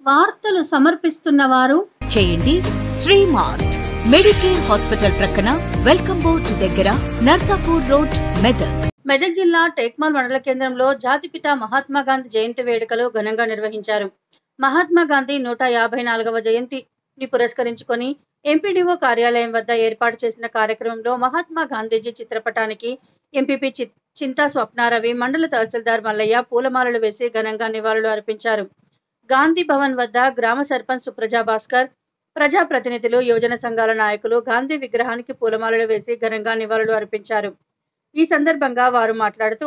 వార్తలు సమర్పిస్తున్న వారు చేయండి శ్రీమార్ట్ మెడికేర్ హాస్పిటల్ ప్రక్కన వెల్కమ్ బోర్డ్ దగ్గర నర్సాపూర్ రోడ్ మెదక్ మెదక్ జిల్లా టేక్మాల్ మండల కేంద్రంలో జాతిపిత మహాత్మా గాంధీ జయంతి వేడుకలు ఘనంగా నిర్వహించారు మహాత్మా గాంధీ నూట యాభై నాలుగవ జయంతిని పురస్కరించుకొని ఎంపీడీఓ కార్యాలయం వద్ద ఏర్పాటు చేసిన కార్యక్రమంలో మహాత్మా గాంధీజీ చిత్రపటానికి ఎంపీపీ చి- చింతా స్వప్నారవి మండల తహసీల్దార్ మల్లయ్య పూలమాలలు వేసి ఘనంగా నివాళులు అర్పించారు గాంధీ భవన్ వద్ద గ్రామ సర్పంచ్ సుప్రజా భాస్కర్ ప్రజాప్రతినిధులు యువజన సంఘాల నాయకులు గాంధీ విగ్రహానికి పూలమాలలు వేసి ఘనంగా నివాళులు అర్పించారు ఈ సందర్భంగా వారు మాట్లాడుతూ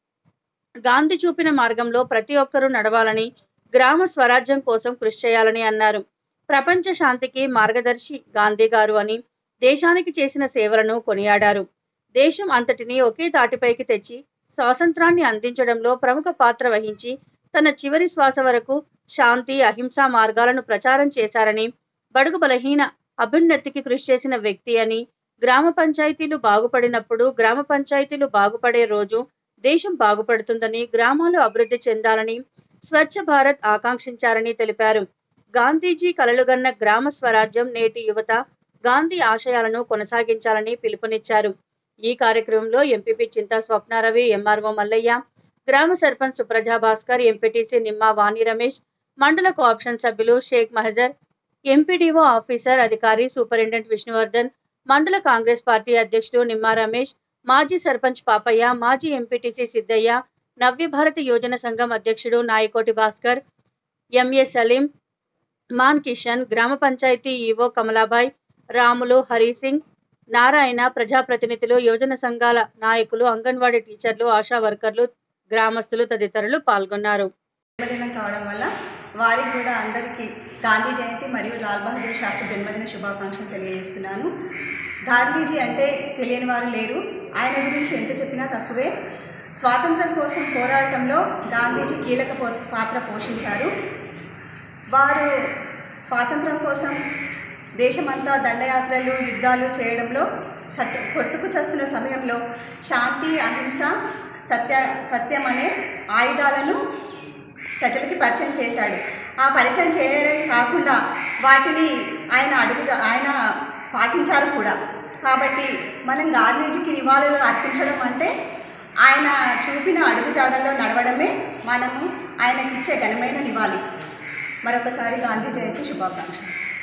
గాంధీ చూపిన మార్గంలో ప్రతి ఒక్కరూ నడవాలని గ్రామ స్వరాజ్యం కోసం కృషి చేయాలని అన్నారు ప్రపంచ శాంతికి మార్గదర్శి గాంధీ గారు అని దేశానికి చేసిన సేవలను కొనియాడారు దేశం అంతటినీ ఒకే తాటిపైకి తెచ్చి స్వాతంత్రాన్ని అందించడంలో ప్రముఖ పాత్ర వహించి తన చివరి శ్వాస వరకు శాంతి అహింసా మార్గాలను ప్రచారం చేశారని బడుగు బలహీన అభ్యున్నతికి కృషి చేసిన వ్యక్తి అని గ్రామ పంచాయతీలు బాగుపడినప్పుడు గ్రామ పంచాయతీలు బాగుపడే రోజు దేశం బాగుపడుతుందని గ్రామాలు అభివృద్ధి చెందాలని స్వచ్ఛ భారత్ ఆకాంక్షించారని తెలిపారు గాంధీజీ కలలుగన్న గ్రామ స్వరాజ్యం నేటి యువత గాంధీ ఆశయాలను కొనసాగించాలని పిలుపునిచ్చారు ఈ కార్యక్రమంలో ఎంపీపీ చింతా స్వప్నారవి ఎంఆర్ఓ మల్లయ్య గ్రామ సర్పంచ్ సుప్రజా భాస్కర్ ఎంపీటీసీ నిమ్మా వాణి రమేష్ మండల కోఆప్షన్ సభ్యులు షేక్ మహజర్ ఎంపీడీఓ ఆఫీసర్ అధికారి సూపరింటెండెంట్ విష్ణువర్ధన్ మండల కాంగ్రెస్ పార్టీ అధ్యక్షుడు నిమ్మా రమేష్ మాజీ సర్పంచ్ పాపయ్య మాజీ ఎంపీటీసీ సిద్ధయ్య నవ్య భారత యోజన సంఘం అధ్యక్షుడు నాయకోటి భాస్కర్ ఎంఏ సలీం మాన్ కిషన్ గ్రామ పంచాయతీ ఈవో కమలాబాయ్ రాములు హరిసింగ్ నారాయణ ప్రజాప్రతినిధులు యోజన సంఘాల నాయకులు అంగన్వాడీ టీచర్లు ఆశా వర్కర్లు గ్రామస్తులు తదితరులు పాల్గొన్నారు జన్మదినం కావడం వల్ల వారికి కూడా అందరికీ గాంధీ జయంతి మరియు లాల్ బహదూర్ శాస్త్రి జన్మదిన శుభాకాంక్షలు తెలియజేస్తున్నాను గాంధీజీ అంటే తెలియని వారు లేరు ఆయన గురించి ఎంత చెప్పినా తక్కువే స్వాతంత్రం కోసం పోరాటంలో గాంధీజీ కీలక పో- పాత్ర పోషించారు వారు స్వాతంత్రం కోసం దేశమంతా దండయాత్రలు యుద్ధాలు చేయడంలో చట్టు కొట్టుకు చస్తున్న సమయంలో శాంతి అహింస సత్య సత్యం అనే ఆయుధాలను ప్రజలకి పరిచయం చేశాడు ఆ పరిచయం చేయడం కాకుండా వాటిని ఆయన అడుగు ఆయన పాటించారు కూడా కాబట్టి మనం గాంధీజీకి నివాళులు అర్పించడం అంటే ఆయన చూపిన అడుగుజాడల్లో నడవడమే మనము ఆయనకిచ్చే ఘనమైన నివాళి మరొకసారి గాంధీ జయంతి శుభాకాంక్షలు